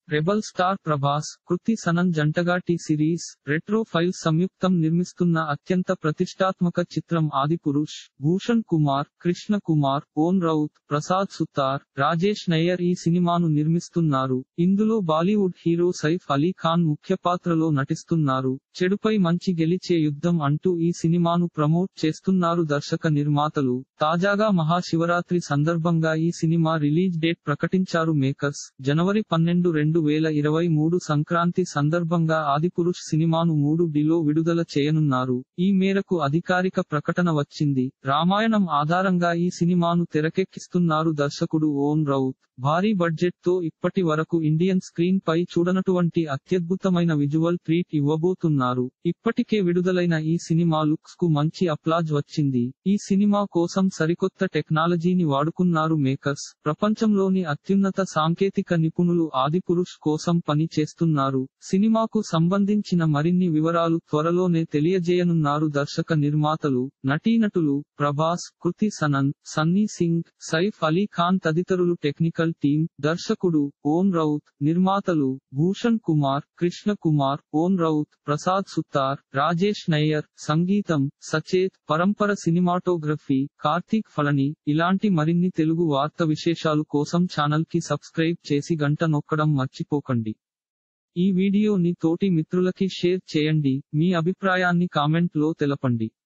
rebel star Prabhas Kriti Sanon జంటగా T series Retrophiles సంయుక్తం నిర్మిస్తున్న అత్యంత ప్రతిష్టాత్మక చిత్రం ఆదిపురుష్ భూషణ్ కుమార్ కృష్ణ కుమార్ ఓన్ రౌత్ ప్రసాద్ సుతార్ రాజేష్ నయ్యర్ ఈ సినిమాను నిర్మిస్తున్నారు ఇందులో బాలీవుడ్ హీరో సైఫ్ అలీ ఖాన్ ముఖ్య పాత్రలో నటిస్తున్నారు చెడుపై మంచి గెలిచే యుద్ధం అంటూ ఈ సినిమాను ప్రమోట్ చేస్తున్నారు దర్శక నిర్మాతలు తాజాగా మహాశివరాత్రి సందర్భంగా ఈ సినిమా రిలీజ్ డేట్ ప్రకటించారు మేకర్స్ జనవరి పన్నెండు రెండు వేల ఇరవై మూడు సంక్రాంతి సందర్భంగా ఆదిపురుష్ సినిమాను మూడు డిలో విడుదల చేయనున్నారు ఈ మేరకు అధికారిక ప్రకటన వచ్చింది రామాయణం ఆధారంగా ఈ సినిమాను తెరకెక్కిస్తున్నారు దర్శకుడు ఓన్ రౌత్ భారీ బడ్జెట్ తో ఇప్పటి వరకు ఇండియన్ స్క్రీన్ పై చూడనటువంటి అత్యద్భుతమైన విజువల్ ట్రీట్ ఇవ్వబోతున్నారు ఇప్పటికే విడుదలైన ఈ సినిమా లుక్స్ కు మంచి అప్లాజ్ వచ్చింది ఈ సినిమా కోసం సరికొత్త టెక్నాలజీని వాడుకున్నారు మేకర్స్ ప్రపంచంలోని అత్యున్నత సాంకేతిక నిపుణులు ఆదిపురుష్ కోసం పని చేస్తున్నారు సినిమాకు సంబంధించిన మరిన్ని వివరాలు త్వరలోనే తెలియజేయనున్నారు దర్శక నిర్మాతలు నటీనటులు ప్రభాస్ కృతి సనన్ సన్నీ సింగ్ సైఫ్ అలీ ఖాన్ తదితరులు టెక్నికల్ టీం దర్శకుడు ఓన్ రౌత్ నిర్మాతలు భూషణ్ కుమార్ కృష్ణ కుమార్ ఓన్ రౌత్ ప్రసాద్ సుతార్ రాజేష్ నయ్యర్ సంగీతం సచేత్ పరంపర సినిమాటోగ్రఫీ కార్తీక్ ఫలని ఇలాంటి మరిన్ని తెలుగు వార్త విశేషాలు కోసం ఛానల్ కి సబ్స్క్రైబ్ చేసి గంట నొక్కడం మర్చిపోకండి ఈ వీడియోని తోటి మిత్రులకి షేర్ చేయండి మీ అభిప్రాయాన్ని కామెంట్ లో తెలపండి